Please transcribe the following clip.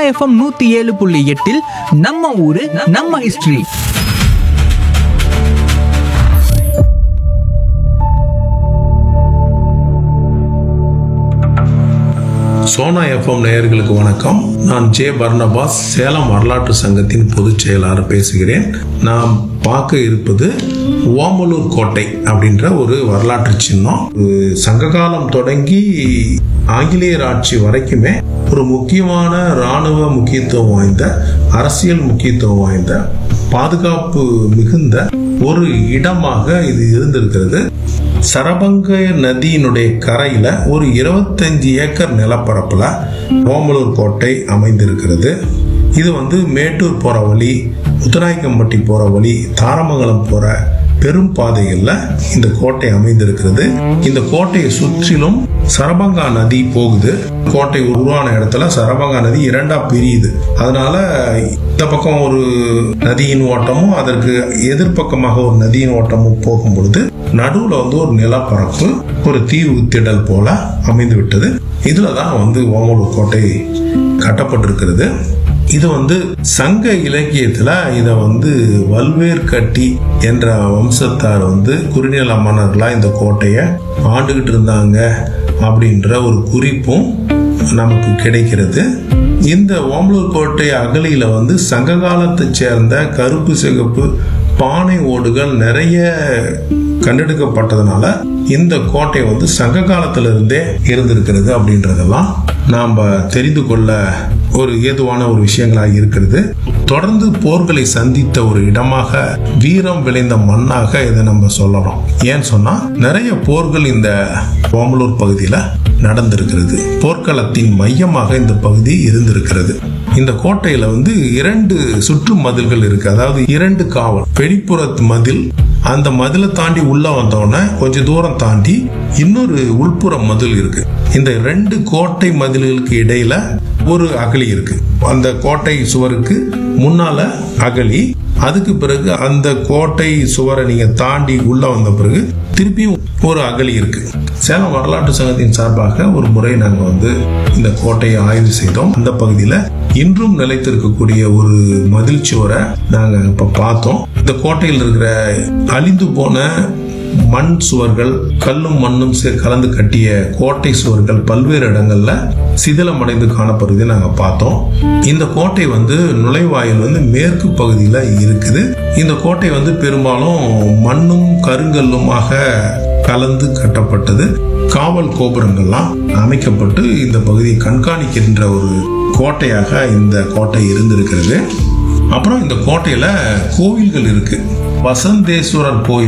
FM நூத்தி ஏழு புள்ளி எட்டில் நம்ம ஊரு நம்ம ஹிஸ்டரி சோனா எஃப்எம் நேயர்களுக்கு வணக்கம் நான் ஜே பர்னபாஸ் சேலம் வரலாற்று சங்கத்தின் பொதுச் செயலாளர் பேசுகிறேன் நாம் பார்க்க இருப்பது ஓமலூர் கோட்டை அப்படின்ற ஒரு வரலாற்று சின்னம் இது சங்ககாலம் தொடங்கி ஆங்கிலேயர் ஆட்சி வரைக்குமே ஒரு முக்கியமான இராணுவ முக்கியத்துவம் வாய்ந்த அரசியல் முக்கியத்துவம் வாய்ந்த பாதுகாப்பு மிகுந்த ஒரு இடமாக இது இருந்திருக்கிறது சரபங்க நதியினுடைய கரையில ஒரு 25 ஏக்கர் நிலப்பரப்புல ஓமலூர் கோட்டை அமைந்திருக்கிறது இது வந்து மேட்டூர் போற வழி முத்துராய்க்கம்பட்டி போற வழி தாரமங்கலம் போற பெரும் பாதைகள்ல இந்த கோட்டை அமைந்திருக்கிறது இந்த கோட்டையை சுற்றிலும் சரபங்கா நதி போகுது கோட்டை உருவான இடத்துல சரபங்கா நதி இரண்டா பிரியுது அதனால இந்த பக்கம் ஒரு நதியின் ஓட்டமும் அதற்கு எதிர்ப்பக்கமாக ஒரு நதியின் ஓட்டமும் போகும் பொழுது நடுவுல வந்து ஒரு நிலப்பரப்பு ஒரு தீவு திடல் போல அமைந்து விட்டது இதுல தான் வந்து ஓமலூர் கோட்டை கட்டப்பட்டிருக்கிறது இது வந்து சங்க இலக்கியத்துல இத வந்து வல்வேர் கட்டி என்ற வம்சத்தார் வந்து குறுநில மன்னர்களா இந்த கோட்டையை ஆண்டுகிட்டு இருந்தாங்க அப்படின்ற ஒரு குறிப்பும் நமக்கு கிடைக்கிறது இந்த ஓமலூர் கோட்டை அகலியில வந்து சங்க காலத்தைச் சேர்ந்த கருப்பு சிகப்பு பானை ஓடுகள் நிறைய கண்டெடுக்கப்பட்டதுனால இந்த கோட்டை வந்து சங்க காலத்துல இருந்தே இருந்திருக்கிறது அப்படின்றதெல்லாம் நாம் தெரிந்து கொள்ள ஒரு ஏதுவான ஒரு விஷயங்களாக இருக்கிறது தொடர்ந்து போர்களை சந்தித்த ஒரு இடமாக வீரம் விளைந்த மண்ணாக இதை நம்ம சொல்லலாம் ஏன்னு சொன்னா நிறைய போர்கள் இந்த ஓமலூர் பகுதியில நடந்திருக்கிறது போர்க்களத்தின் மையமாக இந்த பகுதி இருந்திருக்கிறது இந்த கோட்டையில வந்து இரண்டு சுற்று மதில்கள் இருக்கு அதாவது இரண்டு காவல் வெளிப்புற மதில் அந்த மதிலை தாண்டி உள்ள வந்தோடனே கொஞ்சம் தூரம் தாண்டி இன்னொரு உள்புற மதில் இருக்கு இந்த ரெண்டு கோட்டை மதில்களுக்கு இடையில ஒரு அகழி இருக்கு அந்த கோட்டை சுவருக்கு முன்னால அகழி அதுக்கு பிறகு அந்த கோட்டை சுவரை நீங்க தாண்டி உள்ள வந்த பிறகு திருப்பியும் ஒரு அகழி இருக்கு சேலம் வரலாற்று சங்கத்தின் சார்பாக ஒரு முறை நாங்க வந்து இந்த கோட்டையை ஆய்வு செய்தோம் அந்த பகுதியில இன்றும் நிலைத்திருக்கக்கூடிய ஒரு மதில் சுவரை நாங்க இப்ப பார்த்தோம் இந்த கோட்டையில் இருக்கிற அழிந்து போன மண் சுவர்கள் கல்லும் மண்ணும் சே- கலந்து கட்டிய கோட்டை சுவர்கள் பல்வேறு இடங்கள்ல சிதிலமடைந்து காணப்படுவதை நாங்க பார்த்தோம் இந்த கோட்டை வந்து நுழைவாயில் வந்து மேற்கு பகுதியில இருக்குது இந்த கோட்டை வந்து பெரும்பாலும் மண்ணும் கருங்கல்லுமாக கலந்து கட்டப்பட்டது காவல் கோபுரங்கள்லாம் அமைக்கப்பட்டு இந்த பகுதியை கண்காணிக்கின்ற ஒரு கோட்டையாக இந்த கோட்டை இருந்திருக்கிறது அப்புறம் இந்த கோட்டையில கோவில்கள் இருக்கு வசந்தேஸ்வரர் கோயில்